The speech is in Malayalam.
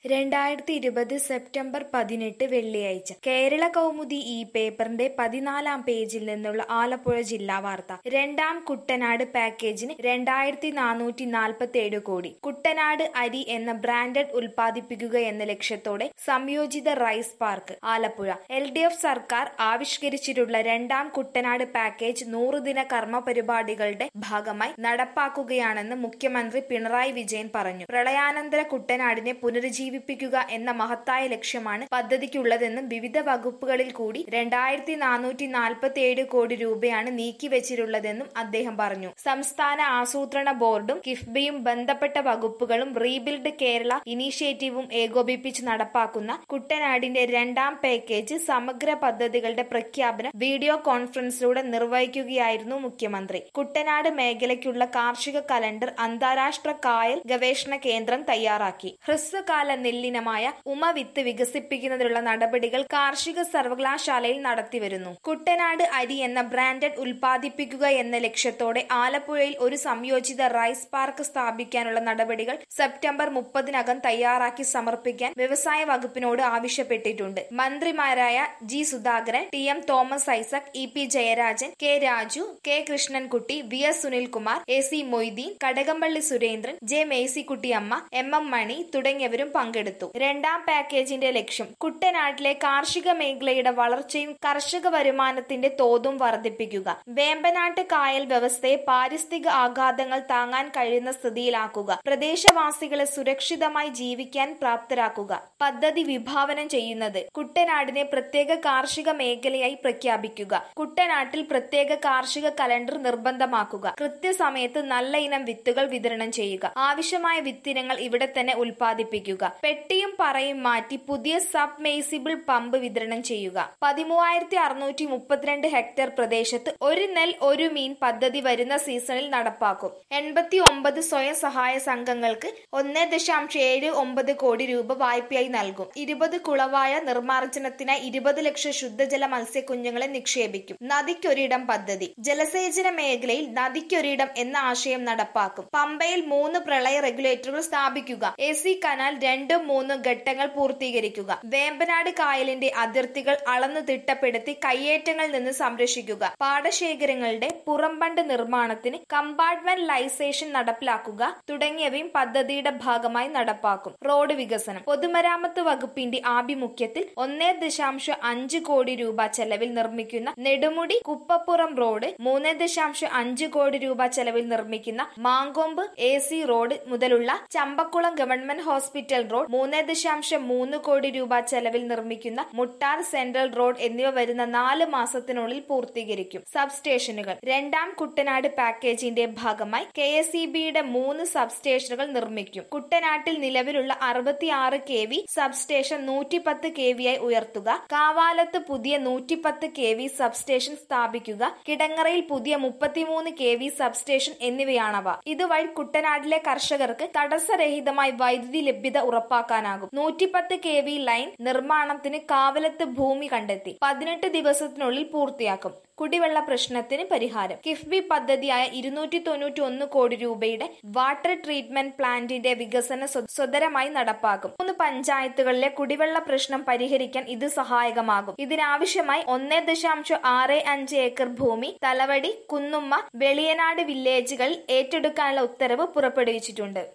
രണ്ടായിരത്തി ഇരുപത് സെപ്റ്റംബർ പതിനെട്ട് വെള്ളിയാഴ്ച കേരള കൗമുദി ഈ പേപ്പറിന്റെ പതിനാലാം പേജിൽ നിന്നുള്ള ആലപ്പുഴ ജില്ലാ വാർത്ത രണ്ടാം കുട്ടനാട് പാക്കേജിന് രണ്ടായിരത്തി നാനൂറ്റി നാൽപ്പത്തി ഏഴ് കോടി കുട്ടനാട് അരി എന്ന ബ്രാൻഡഡ് ഉൽപ്പാദിപ്പിക്കുക എന്ന ലക്ഷ്യത്തോടെ സംയോജിത rice park Alappuzha L D F സർക്കാർ ആവിഷ്കരിച്ചിട്ടുള്ള രണ്ടാം കുട്ടനാട് പാക്കേജ് നൂറുദിന കർമ്മ പരിപാടികളുടെ ഭാഗമായി നടപ്പാക്കുകയാണെന്ന് മുഖ്യമന്ത്രി പിണറായി വിജയൻ പറഞ്ഞു പ്രളയാനന്തര കുട്ടനാടിനെ പുനരുജ്ജീവിപ്പിക്കുക എന്ന മഹത്തായ ലക്ഷ്യമാണ് പദ്ധതിക്കുള്ളതെന്നും വിവിധ വകുപ്പുകളിൽ കൂടി രണ്ടായിരത്തി നാനൂറ്റി നാൽപ്പത്തി ഏഴ് കോടി രൂപയാണ് നീക്കിവച്ചിട്ടുള്ളതെന്നും അദ്ദേഹം പറഞ്ഞു സംസ്ഥാന ആസൂത്രണ ബോർഡും കിഫ്ബിയും ബന്ധപ്പെട്ട വകുപ്പുകളും റീബിൽഡ് കേരള ഇനീഷ്യേറ്റീവും ഏകോപിപ്പിച്ച് നടപ്പാക്കുന്ന കുട്ടനാടിന്റെ രണ്ടാം പാക്കേജ് സമഗ്ര പദ്ധതികളുടെ പ്രഖ്യാപനം വീഡിയോ കോൺഫറൻസിലൂടെ നിർവഹിക്കുകയായിരുന്നു മുഖ്യമന്ത്രി കുട്ടനാട് മേഖലയ്ക്കുള്ള കാർഷിക കലണ്ടർ അന്താരാഷ്ട്ര കായൽ ഗവേഷണ കേന്ദ്രം തയ്യാറാക്കി ഹ്രസ്വകാല നെല്ലിനമായ ഉമ വിത്ത് വികസിപ്പിക്കുന്നതിനുള്ള നടപടികൾ കാർഷിക സർവകലാശാലയിൽ നടത്തിവരുന്നു കുട്ടനാട് അരി എന്ന ബ്രാൻഡഡ് ഉൽപ്പാദിപ്പിക്കുക എന്ന ലക്ഷ്യത്തോടെ ആലപ്പുഴയിൽ ഒരു സംയോജിത റൈസ് പാർക്ക് സ്ഥാപിക്കാനുള്ള നടപടികൾ സെപ്റ്റംബർ മുപ്പതിനകം തയ്യാറാക്കി സമർപ്പിക്കാൻ വ്യവസായ വകുപ്പിനോട് ആവശ്യപ്പെട്ടിട്ടുണ്ട് മന്ത്രിമാരായ G Sudhakaran T M Thomas Isaac E P Jayarajan K Raju K Krishnankutty V S Sunilkumar A C Moideen Kadakampally Surendran J Mercykuttyamma M M Mani തുടങ്ങിയവരും പങ്കെടുത്തു രണ്ടാം പാക്കേജിന്റെ ലക്ഷ്യം കുട്ടനാട്ടിലെ കാർഷിക മേഖലയുടെ വളർച്ചയും കർഷക വരുമാനത്തിന്റെ തോതും വർദ്ധിപ്പിക്കുക വേമ്പനാട്ട് കായൽ വ്യവസ്ഥയെ പാരിസ്ഥിതിക ആഘാതങ്ങൾ താങ്ങാൻ കഴിയുന്ന സ്ഥിതിയിലാക്കുക പ്രദേശവാസികളെ സുരക്ഷിതമായി ജീവിക്കാൻ പ്രാപ്തരാക്കുക പദ്ധതി വിഭാവനം ചെയ്യുന്നത് കുട്ടനാടിനെ പ്രത്യേക കാർഷിക മേഖലയായി പ്രഖ്യാപിക്കുക കുട്ടനാട്ടിൽ പ്രത്യേക കാർഷിക കലണ്ടർ നിർബന്ധമാക്കുക കൃത്യസമയത്ത് നല്ല ഇനം വിത്തുകൾ വിതരണം ചെയ്യുക ആവശ്യമായ വിത്തിനങ്ങൾ ഇവിടെ തന്നെ ഉൽപ്പാദിപ്പിക്കുക പെട്ടിയും പറയും മാറ്റി പുതിയ സബ് മേസിബിൾ പമ്പ് വിതരണം ചെയ്യുക പതിമൂവായിരത്തി അറുന്നൂറ്റി മുപ്പത്തിരണ്ട് ഹെക്ടർ പ്രദേശത്ത് ഒരു നെൽ ഒരു മീൻ പദ്ധതി വരുന്ന സീസണിൽ നടപ്പാക്കും എൺപത്തി ഒമ്പത് സ്വയം സഹായ സംഘങ്ങൾക്ക് ഒന്ന് ദശാംശം ഏഴ് ഒമ്പത് കോടി രൂപ വായ്പയായി നൽകും ഇരുപത് കുളവായ നിർമ്മാർജ്ജനത്തിനായി ഇരുപത് ലക്ഷം ശുദ്ധജല മത്സ്യക്കുഞ്ഞുങ്ങളെ നിക്ഷേപിക്കും നദിക്കൊരിടം പദ്ധതി ജലസേചന മേഖലയിൽ നദിക്കൊരിടം എന്ന ആശയം നടപ്പാക്കും പമ്പയിൽ മൂന്ന് പ്രളയ റെഗുലേറ്ററുകൾ സ്ഥാപിക്കുക എ സി കനാൽ രണ്ടും മൂന്നും ഘട്ടങ്ങൾ പൂർത്തീകരിക്കുക വേമ്പനാട് കായലിന്റെ അതിർത്തികൾ അളന്നു തിട്ടപ്പെടുത്തി കയ്യേറ്റങ്ങളിൽ നിന്ന് സംരക്ഷിക്കുക പാടശേഖരങ്ങളുടെ പുറംബണ്ട് നിർമ്മാണത്തിന് കമ്പാർട്ട്മെന്റ് ലൈസേഷൻ നടപ്പിലാക്കുക തുടങ്ങിയവയും പദ്ധതിയുടെ ഭാഗമായി നടപ്പാക്കും റോഡ് വികസനം പൊതുമരാമത്ത് വകുപ്പിന്റെ ആഭിമുഖ്യത്തിൽ ഒന്നേ ദശാംശം അഞ്ച് കോടി രൂപ ചെലവിൽ നിർമ്മിക്കുന്ന നെടുമുടി കുപ്പപ്പുറം റോഡ് മൂന്ന് ദശാംശം അഞ്ച് കോടി രൂപ ചെലവിൽ നിർമ്മിക്കുന്ന മാങ്കൊമ്പ് എ സി റോഡ് മുതലുള്ള ചമ്പക്കുളം ഗവൺമെന്റ് ഹോസ്പിറ്റൽ റോഡ് മൂന്ന് ദശാംശം മൂന്ന് കോടി രൂപ ചെലവിൽ നിർമ്മിക്കുന്ന മുട്ടാർ സെൻട്രൽ റോഡ് എന്നിവ വരുന്ന നാല് മാസത്തിനുള്ളിൽ പൂർത്തീകരിക്കും സബ്സ്റ്റേഷനുകൾ രണ്ടാം കുട്ടനാട് പാക്കേജിന്റെ ഭാഗമായി കെ എസ് ഇ ബിയുടെ മൂന്ന് സബ്സ്റ്റേഷനുകൾ നിർമ്മിക്കും കുട്ടനാട്ടിൽ നിലവിലുള്ള അറുപത്തിയാറ് കെ വി സബ്സ്റ്റേഷൻ നൂറ്റിപ്പത്ത് കെ വി ആയി ഉയർത്തുക കാവാലത്ത് പുതിയ നൂറ്റിപ്പത്ത് കെ വി സബ്സ്റ്റേഷൻ സ്ഥാപിക്കുക കിടങ്ങറയിൽ പുതിയ മുപ്പത്തിമൂന്ന് കെ വി സബ്സ്റ്റേഷൻ എന്നിവയാണവ ഇതുവഴി കുട്ടനാട്ടിലെ കർഷകർക്ക് തടസ്സരഹിതമായി വൈദ്യുതി ലഭ്യത ഉറപ്പാക്കാനാകും നൂറ്റിപ്പത്ത് കെ വി ലൈൻ നിർമ്മാണത്തിന് കാവലത്ത് ഭൂമി കണ്ടെത്തി പതിനെട്ട് ദിവസത്തിനുള്ളിൽ പൂർത്തിയാക്കും കുടിവെള്ള പ്രശ്നത്തിന് പരിഹാരം കിഫ്ബി പദ്ധതിയായ ഇരുന്നൂറ്റി തൊണ്ണൂറ്റി ഒന്ന് കോടി രൂപയുടെ വാട്ടർ ട്രീറ്റ്മെന്റ് പ്ലാന്റിന്റെ വികസന സ്വതരമായി നടപ്പാക്കും മൂന്ന് പഞ്ചായത്തുകളിലെ കുടിവെള്ള പ്രശ്നം പരിഹരിക്കാൻ ഇത് സഹായകമാകും ഇതിനാവശ്യമായി ഒന്നേ ദശാംശം ആറ് അഞ്ച് ഏക്കർ ഭൂമി തലവടി കുന്നുമ്മ വെളിയനാട് വില്ലേജുകളിൽ ഏറ്റെടുക്കാനുള്ള ഉത്തരവ് പുറപ്പെടുവിച്ചിട്ടുണ്ട്